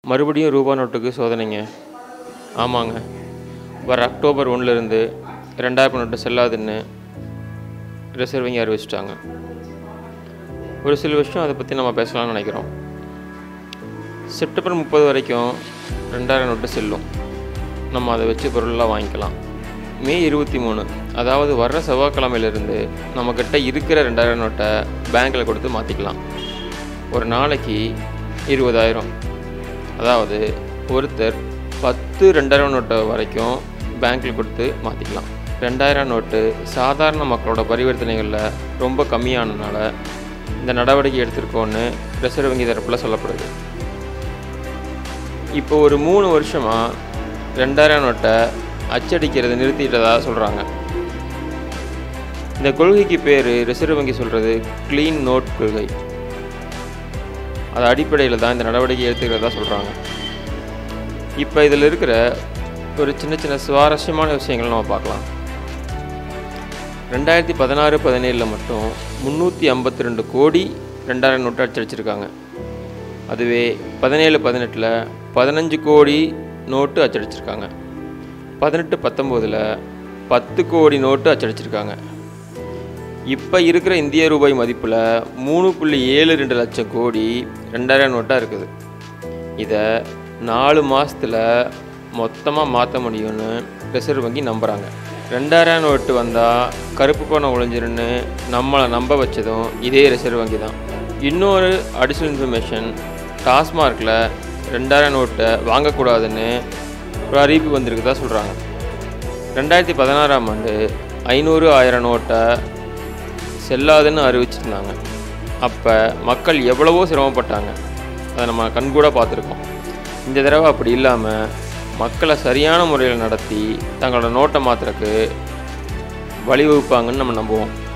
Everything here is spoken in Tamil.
மறுபடியும் ரூபா நோட்டுக்கு சோதனைங்க ஆமாங்க வர அக்டோபர் ஒன்றுலேருந்து ரெண்டாயிரம் நோட்டு செல்லாதுன்னு ரிசர்வ் வங்கி அறிவிச்சிட்டாங்க ஒரு சில விஷயம் அதை பற்றி நம்ம பேசலாம்னு நினைக்கிறோம் செப்டம்பர் முப்பது வரைக்கும் ரெண்டாயிரம் நோட்டு செல்லும் நம்ம அதை வச்சு பொருளெலாம் வாங்கிக்கலாம் மே இருபத்தி மூணு அதாவது வர்ற செவ்வாய்க்கிழமையிலேருந்து நம்மக்கிட்ட இருக்கிற ரெண்டாயிரம் நோட்டை பேங்க்கில் கொடுத்து மாற்றிக்கலாம் ஒரு நாளைக்கு இருபதாயிரம் அதாவது ஒருத்தர் பத்து ரெண்டாயிரம் நோட்டை வரைக்கும் பேங்க்கில் கொடுத்து மாற்றிக்கலாம் ரெண்டாயிரம் நோட்டு சாதாரண மக்களோட பரிவர்த்தனைகளில் ரொம்ப கம்மியானதுனால இந்த நடவடிக்கை எடுத்திருக்கோன்னு ரிசர்வ் வங்கி தரப்பில் சொல்லப்படுது இப்போ ஒரு மூணு வருஷமாக ரெண்டாயிரம் நோட்டை அச்சடிக்கிறத நிறுத்திட்டதா சொல்கிறாங்க இந்த கொள்கைக்கு பேர் ரிசர்வ் வங்கி சொல்கிறது க்ளீன் நோட் கொள்கை அது அடிப்படையில் தான் இந்த நடவடிக்கை எடுத்துக்கிறதா சொல்கிறாங்க இப்போ இதில் இருக்கிற ஒரு சின்ன சின்ன சுவாரஸ்யமான விஷயங்களை நம்ம பார்க்கலாம் ரெண்டாயிரத்தி பதினாறு பதினேழில் மட்டும் முந்நூற்றி ஐம்பத்தி ரெண்டு கோடி ரெண்டாயிரம் நோட்டு அச்சடிச்சிருக்காங்க அதுவே பதினேழு பதினெட்டில் பதினஞ்சு கோடி நோட்டு அச்சடிச்சிருக்காங்க பதினெட்டு பத்தொம்போதில் பத்து கோடி நோட்டு அச்சடிச்சிருக்காங்க இப்போ இருக்கிற இந்திய ரூபாய் மதிப்பில் மூணு புள்ளி ஏழு ரெண்டு லட்சம் கோடி ரெண்டாயிரம் நோட்டாக இருக்குது இதை நாலு மாதத்தில் மொத்தமாக மாற்ற முடியும்னு ரிசர்வ் வங்கி நம்புகிறாங்க ரெண்டாயிரம் நோட்டு வந்தால் கருப்பு பணம் ஒழிஞ்சிருன்னு நம்மளை நம்ப வச்சதும் இதே ரிசர்வ் வங்கி தான் இன்னொரு அடிஷ்னல் இன்ஃபர்மேஷன் டாஸ்மார்க்கில் ரெண்டாயிரம் நோட்டை வாங்கக்கூடாதுன்னு ஒரு அறிவிப்பு வந்திருக்குதா சொல்கிறாங்க ரெண்டாயிரத்தி பதினாறாம் ஆண்டு ஐநூறு ஆயிரம் நோட்டை செல்லாதுன்னு அறிவிச்சிருந்தாங்க அப்போ மக்கள் எவ்வளவோ சிரமப்பட்டாங்க அதை நம்ம கண்கூட பார்த்துருக்கோம் இந்த தடவை அப்படி இல்லாமல் மக்களை சரியான முறையில் நடத்தி தங்களோட நோட்டை மாற்றுறக்கு வழிவகுப்பாங்கன்னு நம்ம நம்புவோம்